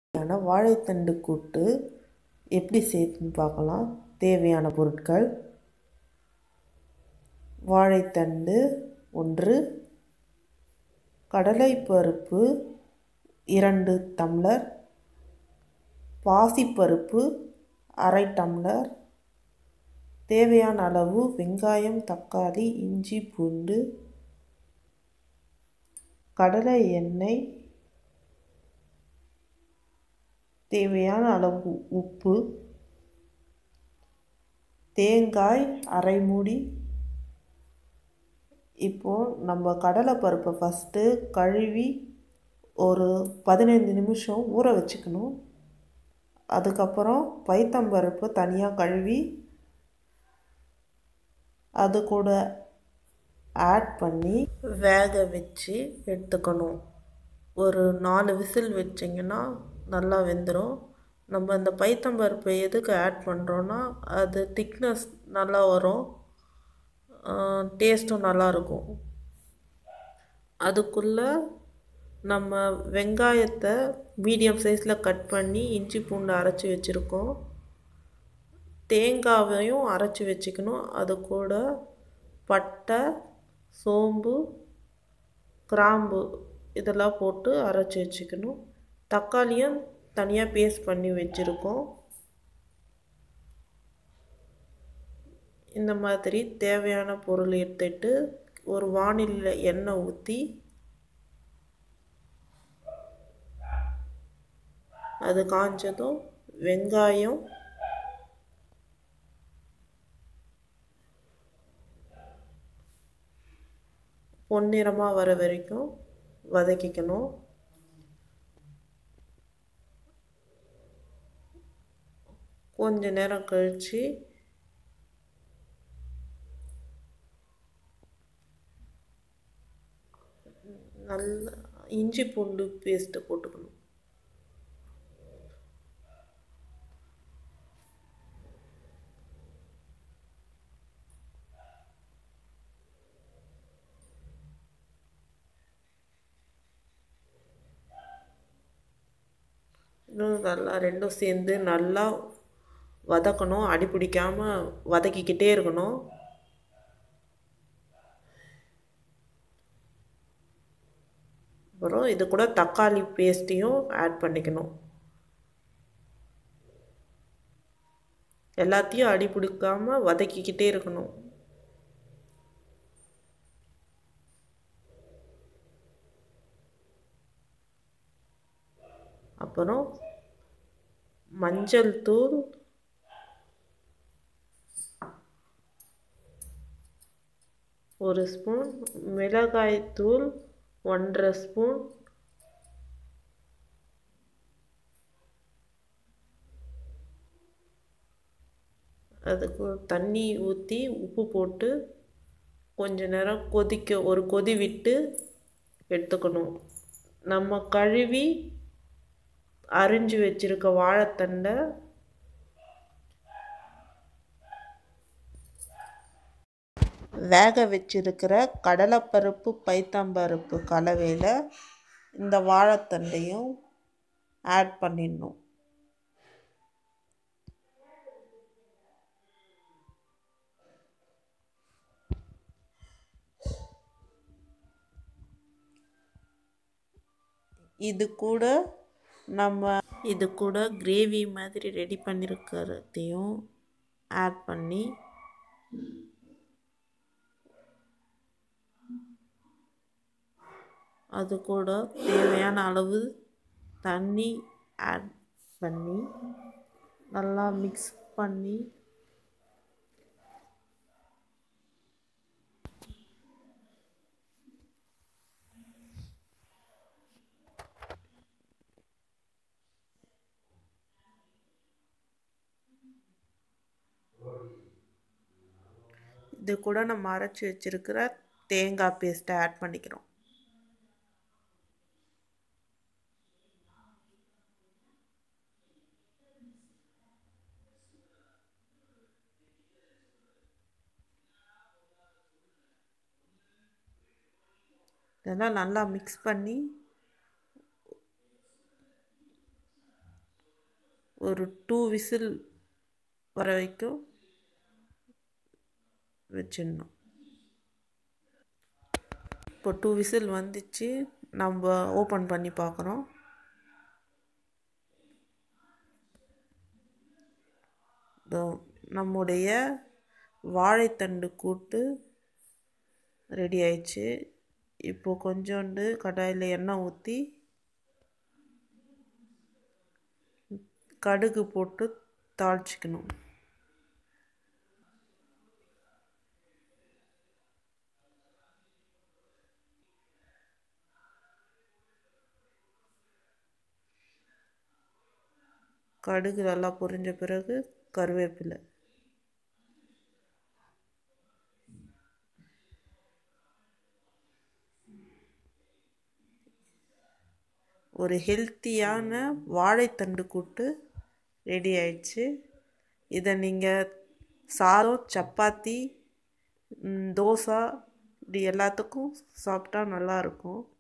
தேவையான வாழைத்தண்டு கூட்டு எப்படி செய்யுதுன்னு பார்க்கலாம் தேவையான பொருட்கள் வாழைத்தண்டு ஒன்று கடலைப்பருப்பு இரண்டு டம்ளர் பாசிப்பருப்பு அரை டம்ளர் தேவையான அளவு வெங்காயம் தக்காளி இஞ்சி பூண்டு கடலை எண்ணெய் தேவையான அளவு உப்பு தேங்காய் அரை மூடி இப்போது நம்ம கடலைப்பருப்பை ஃபஸ்ட்டு கழுவி ஒரு பதினைந்து நிமிஷம் ஊற வச்சுக்கணும் அதுக்கப்புறம் பைத்தம்பருப்பு தனியாக கழுவி அது கூட ஆட் பண்ணி வேக வச்சு எடுத்துக்கணும் ஒரு நாலு விசில் வச்சிங்கன்னா நல்லா வெந்துடும் நம்ம இந்த பைத்தம்பருப்பை எதுக்கு ஆட் பண்ணுறோன்னா அது திக்னஸ் நல்லா வரும் டேஸ்ட்டும் நல்லாயிருக்கும் அதுக்குள்ளே நம்ம வெங்காயத்தை மீடியம் சைஸில் கட் பண்ணி இஞ்சி பூண்டு அரைச்சி வச்சுருக்கோம் தேங்காவையும் அரைச்சி வச்சுக்கணும் அது கூட பட்டை சோம்பு கிராம்பு இதெல்லாம் போட்டு அரைச்சி வச்சுக்கணும் தக்காளியும் தனியாக பேஸ்ட் பண்ணி வச்சுருக்கோம் இந்த மாதிரி தேவையான பொருள் எடுத்துட்டு ஒரு வானிலையில் எண்ணெய் ஊற்றி அது காஞ்சதும் வெங்காயம் பொன்னிறமாக வர வரைக்கும் வதக்கிக்கணும் கொஞ்ச நேரம் கழித்து நல்ல இஞ்சி பூண்டு பேஸ்ட்டு போட்டுக்கணும் இன்னும் நல்லா ரெண்டும் சேர்ந்து நல்லா வதக்கணும் அடி பிடிக்காமல் வதக்கிக்கிட்டே இருக்கணும் அப்புறம் இது கூட தக்காளி பேஸ்ட்டையும் ஆட் பண்ணிக்கணும் எல்லாத்தையும் அடி பிடிக்காமல் வதக்கிக்கிட்டே இருக்கணும் அப்புறம் மஞ்சள் தூள் ஒரு ஸ்பூன் மிளகாய் தூள் ஒன்றரை ஸ்பூன் அதுக்கு தண்ணி ஊற்றி உப்பு போட்டு கொஞ்ச நேரம் கொதிக்க ஒரு கொதி விட்டு எடுத்துக்கணும் நம்ம கழுவி அரிஞ்சு வச்சுருக்க வாழைத்தண்டை வேக வச்சிருக்கிற கடலைப்பருப்பு பைத்தம்பருப்பு கலவையில் இந்த வாழைத்தண்டையும் ஆட் பண்ணிடணும் இது கூட நம்ம இது கூட கிரேவி மாதிரி ரெடி பண்ணியிருக்கிறதையும் ஆட் பண்ணி அது கூட தேவையான அளவு தண்ணி ஆட் பண்ணி நல்லா மிக்ஸ் பண்ணி இது கூட நம்ம அரைச்சி வச்சிருக்கிற தேங்காய் பேஸ்ட்டை ஆட் பண்ணிக்கிறோம் இதெல்லாம் நல்லா மிக்ஸ் பண்ணி ஒரு டூ விசில் வர வரைக்கும் வச்சிடணும் இப்போ டூ விசில் வந்துச்சு நம்ம ஓப்பன் பண்ணி பார்க்குறோம் நம்முடைய வாழைத்தண்டு கூட்டு ரெடி ஆயிடுச்சு இப்போ கொஞ்சோண்டு கடாயில் எண்ணெய் ஊற்றி கடுகு போட்டு தாளிச்சிக்கணும் கடுகு நல்லா பொரிஞ்ச பிறகு கருவேப்பிலை ஒரு ஹெல்த்தியான வாழைத்தண்டு கூட்டு ரெடி ஆயிடுச்சு இதை நீங்கள் சாதம் சப்பாத்தி தோசை இப்படி எல்லாத்துக்கும் சாப்பிட்டா நல்லாயிருக்கும்